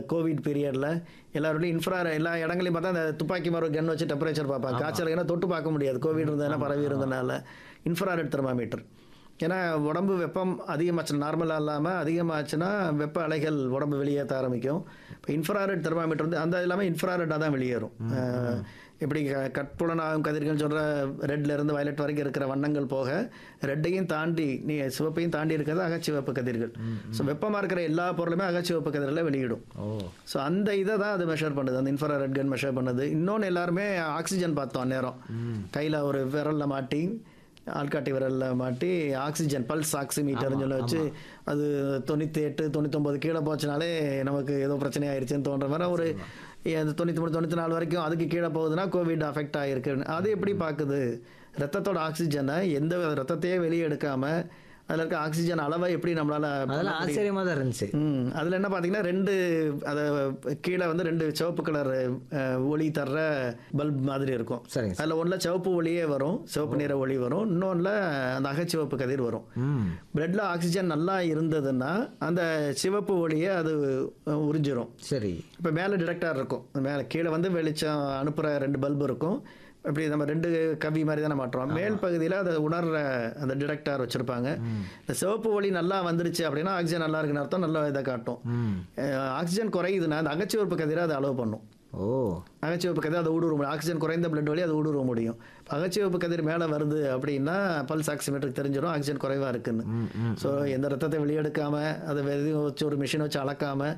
Covid பீரியடில் எல்லாரோடையும் infra எல்லா இடங்களையும் பார்த்தா அந்த துப்பாக்கி மரம் கன் வச்சு டெம்பரேச்சர் பார்ப்பாங்க காய்ச்சல் ஏன்னா தொட்டு பார்க்க முடியாது கோவிட் இருந்ததுன்னா பரவி இருந்தனால இன்ஃப்ராரெட் தெர்மாமீட்டர் ஏன்னா உடம்பு வெப்பம் அதிகமாச்சு நார்மலாக இல்லாமல் அதிகமாச்சுன்னா வெப்ப அலைகள் உடம்பு வெளியேற்ற ஆரம்பிக்கும் இப்போ இன்ஃப்ராரெட் தெர்மாமீட்டர் வந்து அந்த இல்லாமல் இன்ஃப்ராரெட்டாக தான் வெளியேறும் அஹ், எப்படி க- கட்புலனாகும் கதிர்கள் சொல்கிற ரெட்ல இருந்து வயலட் வரைக்கும் இருக்கிற வண்ணங்கள் போக ரெட்டையும் தாண்டி நீ சிவப்பையும் தாண்டி இருக்கிறது அகச்சிவப்பு கதிர்கள் ஸோ வெப்பமாக இருக்கிற எல்லா பொருளுமே அகச்சிவப்பு கதிரில் வெளியிடும் ஓ ஸோ அந்த இதை தான் அது மெஷர் பண்ணுது அந்த இன்ஃப்ரா ரெட் கன் மெஷர் பண்ணுது இன்னொன்று எல்லாருமே ஆக்சிஜன் பார்த்தோம் நேரம் கையில் ஒரு விரலில் மாட்டி ஆள்காட்டி விரலில் மாட்டி ஆக்சிஜன் பல்ஸ் ஆக்சிமீட்டர்னு சொல்லி வச்சு அது தொண்ணூற்றி எட்டு தொண்ணூத்தொம்பது கீழே போச்சுனாலே நமக்கு ஏதோ பிரச்சனை ஆயிடுச்சுன்னு தோன்ற மாதிரி ஒரு அந்த தொண்ணூற்றி மூணு தொண்ணூற்றி நாலு வரைக்கும் அதுக்கு கீழே போகுதுன்னா கோவிட் அஃபெக்ட் ஆகிருக்குன்னு அது எப்படி பார்க்குது ரத்தத்தோட ஆக்சிஜனை எந்த ரத்தத்தையே வெளியே எடுக்காமல் அதில் இருக்க ஆக்சிஜன் அளவை எப்படி நம்மளால் அதெல்லாம் ஆச்சரியமா தான் இருந்துச்சு ம் அதில் என்ன பார்த்தீங்கன்னா ரெண்டு அதை கீழே வந்து ரெண்டு சிவப்பு கலர் ஒளி தர்ற பல்ப் மாதிரி இருக்கும் சரிங்க சார் அதில் ஒன்றில் சிவப்பு ஒளியே வரும் சிவப்பு நிற ஒளி வரும் இன்னொன்றில் அந்த அகச்சிவப்பு கதிர் வரும் ம் பிளட்ல ஆக்சிஜன் நல்லா இருந்ததுன்னா அந்த சிவப்பு ஒளியை அது அஹ், உறிஞ்சிரும் சரி இப்போ மேலே டிடெக்டார் இருக்கும் மேலே கீழே வந்து வெளிச்சம் அனுப்புகிற ரெண்டு பல்பு இருக்கும் இப்படி நம்ம ரெண்டு கவி மாதிரி தானே மாட்டுறோம் மேல் பகுதியில் அதை உணர்ற அந்த டிடெக்டார் வச்சுருப்பாங்க இந்த சிவப்பு ஒளி நல்லா வந்துருச்சு அப்படின்னா ஆக்சிஜன் நல்லா இருக்குன்னு அர்த்தம் நல்லா இதை காட்டும் ம் அஹ் ஆக்சிஜன் குறையுதுன்னா அந்த அகச்சிவப்பு கதிரை அதை அலோவ் பண்ணும் ஓ அகச்சிவப்பு கதிர் அதை ஊடுருவ முடியும் ஆக்சிஜன் குறைந்த பிளட் வழி அதை ஊடுருவ முடியும் இப்ப அகச்சிவப்பு கதிர் மேலே வருது அப்படின்னா பல்ஸ் ஆக்சிமீட்டருக்கு தெரிஞ்சிடும் ஆக்சிஜன் குறைவாக இருக்குன்னு ம் ம் ஸோ எந்த ரத்தத்தை வெளியெடுக்காம அதை எதையும் வச்சு ஒரு மிஷின் வச்சு அளக்காம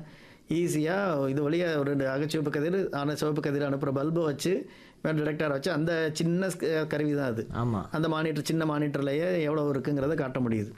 ஈஸியாக இது வழியாக ஒரு ரெண்டு அகச்சிவப்பு கதிர் ஆனால் சிவப்பு கதிர் அனுப்புகிற பல்பை வச்சு மேலே டிடெக்டார் வச்சு அந்த சின்ன ஸ்க- கருவி தான் அது ஆமா அந்த மானிட்டர் சின்ன மானிட்டர்லேயே எவ்வளோ இருக்குங்கிறத காட்ட முடியுது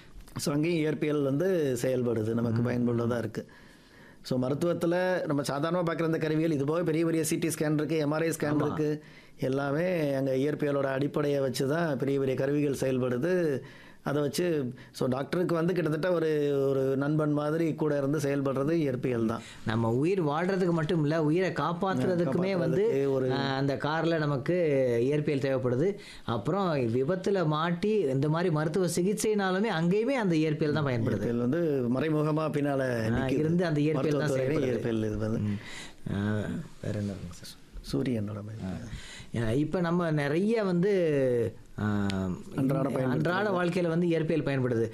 ஸோ அங்கேயும் இயற்பியல் வந்து செயல்படுது நமக்கு பயனுள்ளதாக இருக்குது ஸோ மருத்துவத்தில் நம்ம சாதாரணமாக பார்க்குற இந்த கருவிகள் இது போக பெரிய பெரிய சிடி ஸ்கேன் இருக்குது எம்ஆர்ஐ ஸ்கேன் இருக்குது எல்லாமே அங்கே இயற்பியலோட அடிப்படையை வச்சு தான் பெரிய பெரிய கருவிகள் செயல்படுது அதை வச்சு ஸோ டாக்டருக்கு வந்து கிட்டத்தட்ட ஒரு ஒரு நண்பன் மாதிரி கூட இருந்து செயல்படுறது இயற்பியல் தான் நம்ம உயிர் வாழ்றதுக்கு மட்டும் இல்ல உயிரை காப்பாத்துறதுக்குமே வந்து காப்பாத்துறதுக்கு ஒரு ஆஹ், அந்த கார்ல நமக்கு இயற்பியல் தேவைப்படுது அப்புறம் விபத்துல மாட்டி இந்த மாதிரி மருத்துவ சிகிச்சைனாலுமே அங்கேயுமே அந்த இயற்பியல் தான் பயன்படுது இயற்பியல் வந்து மறைமுகமாக பின்னால் நிக்குது. இருந்து அந்த இயற்பியல் தான் மருத்துவத்துறையில செயல்படுது. இயற்பியல் இது வந்து ஆஹ், வேற என்ன இருக்குங்க சார் சூரியனோட மாதிரி. இப்போ நம்ம நிறைய வந்து ஆஹ், அன்றாட அன்றாட வாழ்க்கையில் வந்து இயற்பியல் பயன்படுது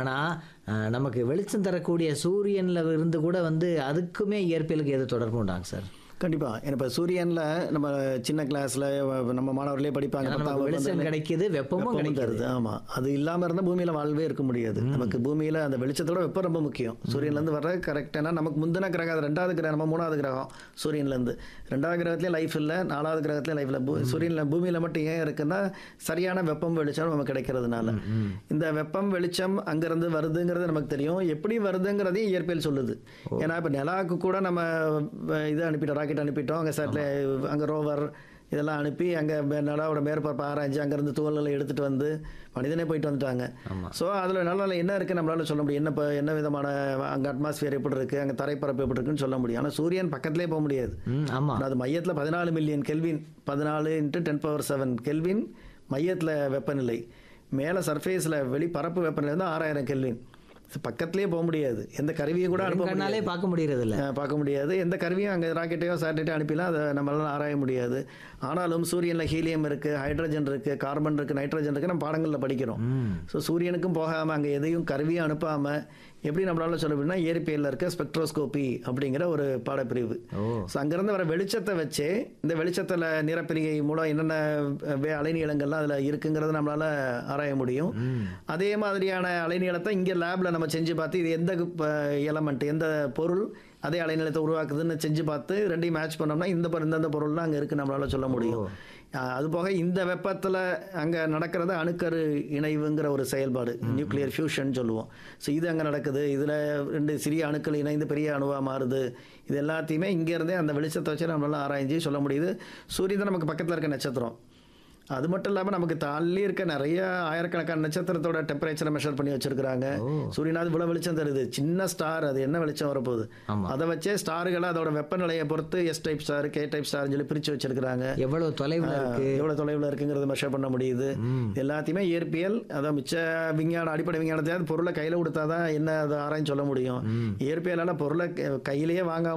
ஆனால் நமக்கு வெளிச்சம் தரக்கூடிய சூரியன்ல இருந்து கூட வந்து அதுக்குமே இயற்பியலுக்கு எது தொடர்பு உண்டாங்க சார் கண்டிப்பா இப்போ சூரியன்ல நம்ம சின்ன கிளாஸ்ல நம்ம மாணவர்களே படிப்பாங்க ஏன்னா நமக்கு பத்தாம் வகுப்பு வெளிச்சம் வந்து கிடைக்குது வெப்பமும் வெப்பமும் கிடைக்குது தருது ஆமா அது இல்லாம இருந்தா பூமியில வாழ்வே இருக்க முடியாது நமக்கு பூமியில அந்த வெளிச்சத்தோட வெப்பம் ரொம்ப முக்கியம் சூரியன்ல இருந்து வர்ற கரெக்டான நமக்கு முந்தின கிரகம் அது ரெண்டாவது கிரகம் நம்ம மூணாவது கிரகம் சூரியன்ல இருந்து ரெண்டாவது கிரகத்துலயும் லைஃப் இல்ல நாலாவது கிரகத்துலயும் லைஃப் இல்ல பூ- சூரியன்ல பூமியில மட்டும் ஏன் இருக்குன்னா சரியான வெப்பம் வெளிச்சம் நமக்கு கிடைக்கிறதுனால இந்த வெப்பம் வெளிச்சம் அங்கிருந்து வருதுங்கிறது நமக்கு தெரியும் எப்படி வருதுங்கிறதையும் இயற்பியல் சொல்லுது ஏன்னா இப்போ நிலாவுக்கு கூட நம்ம அஹ், இது அனுப்பிட்டோம் ராக்கெட் அனுப்பிட்டோம் அங்கே சேட்டலை அங்கே ரோவர் இதெல்லாம் அனுப்பி அங்கே நிலாவோட மேற்பரப்பு ஆராய்ஞ்சு அங்கேருந்து துகள்களை எடுத்துகிட்டு வந்து மனிதனே போயிட்டு வந்துட்டாங்க ஸோ அதில் நல்லா என்ன இருக்குது நம்மளால சொல்ல முடியும் என்ன இப்போ என்ன விதமான அங்கே அட்மாஸ்பியர் எப்படி இருக்குது அங்கே தரைப்பரப்பு எப்படி இருக்குன்னு சொல்ல முடியும் ஆனால் சூரியன் பக்கத்துலேயே போக முடியாது ம் ஆமா ஆனா அது மையத்தில் பதினாலு மில்லியன் கெல்வின் பதினாலு into ten power seven kelvin மையத்தில் வெப்பநிலை மேலே சர்ஃபேஸில் வெளி பரப்பு வெப்பநிலை வந்து ஆறாயிரம் கெல்வின் பக்கத்துலேயே போக முடியாது எந்த கருவியை கூட அனுப்ப முடியாது கண்ணாலே பார்க்க முடியறது இல்ல அஹ் பார்க்க முடியாது எந்த கருவியும் அங்கே ராக்கெட்டையோ சேட்டலைட்டோ அனுப்பிலாம் அதை நம்மளால ஆராய முடியாது ஆனாலும் சூரியனில் ஹீலியம் இருக்குது ஹைட்ரஜன் இருக்குது கார்பன் இருக்குது நைட்ரஜன் இருக்குது நம்ம பாடங்களில் படிக்கிறோம் ம் ஸோ சூரியனுக்கும் போகாமல் அங்கே எதையும் கருவியும் அனுப்பாமல் எப்படி நம்மளால சொல்ல முடியும்னா இயற்பியலில் இருக்க ஸ்பெக்ட்ரோஸ்கோபி அப்படிங்கிற ஒரு பாடப்பிரிவு ஓ ஸோ அங்கேருந்து வர வெளிச்சத்தை வச்சு இந்த வெளிச்சத்தில் நிறப்பிரிகை மூலம் என்னென்ன வே- அலைநீளங்கள்லாம் அதில் இருக்குங்கிறத நம்மளால ஆராய முடியும் ம் அதே மாதிரியான அலைநீளத்தை இங்கே லேபில் நம்ம செஞ்சு பார்த்து இது எந்த எலமெண்ட் எந்த பொருள் அதே அலைநீளத்தை உருவாக்குதுன்னு செஞ்சு பார்த்து ரெண்டையும் மேட்ச் பண்ணோம்னா இந்த பொருள் இந்தந்த பொருள்லாம் அங்கே இருக்குது நம்மளால சொல்ல முடியும் அஹ் அது போக இந்த வெப்பத்தில் அங்கே நடக்கிறது அணுக்கரு இணைவுங்கிற ஒரு செயல்பாடு நியூக்ளியர் ஃபியூஷன் சொல்லுவோம் ஸோ இது அங்கே நடக்குது இதில் ரெண்டு சிறிய அணுக்கள் இணைந்து பெரிய அணுவாக மாறுது இது எல்லாத்தையுமே இங்கேருந்தே அந்த வெளிச்சத்தை வச்சு நம்மளால ஆராய்ஞ்சு சொல்ல முடியுது சூரியன் தான் நமக்கு பக்கத்தில் இருக்க நட்சத்திரம் அது மட்டும் இல்லாமல் நமக்கு தள்ளி இருக்க நிறைய ஆயிரக்கணக்கான நட்சத்திரத்தோட டெம்பரேச்சரை மெஷர் பண்ணி வச்சிருக்காங்க சூரியனாவது இவ்வளோ வெளிச்சம் தருது சின்ன ஸ்டார் அது என்ன வெளிச்சம் வரப்போகுது ஆமா. அதை வச்சே ஸ்டார்களை அதோட வெப்பநிலையை பொறுத்து S type star K type ஸ்டார்னு சொல்லி பிரித்து வச்சிருக்காங்க எவ்வளவு தொலைவில் இருக்கு எவ்வளோ தொலைவில் இருக்குங்கிறத மெஷர் பண்ண முடியுது எல்லாத்தையுமே இயற்பியல் அதான் மிச்ச விஞ்ஞானம் அடிப்படை விஞ்ஞானத்தையாவது பொருளை கையில் கொடுத்தாதான் என்ன அதை ஆராய்ச்சி சொல்ல முடியும் இயற்பியலால் பொருளை க- கையிலேயே வாங்க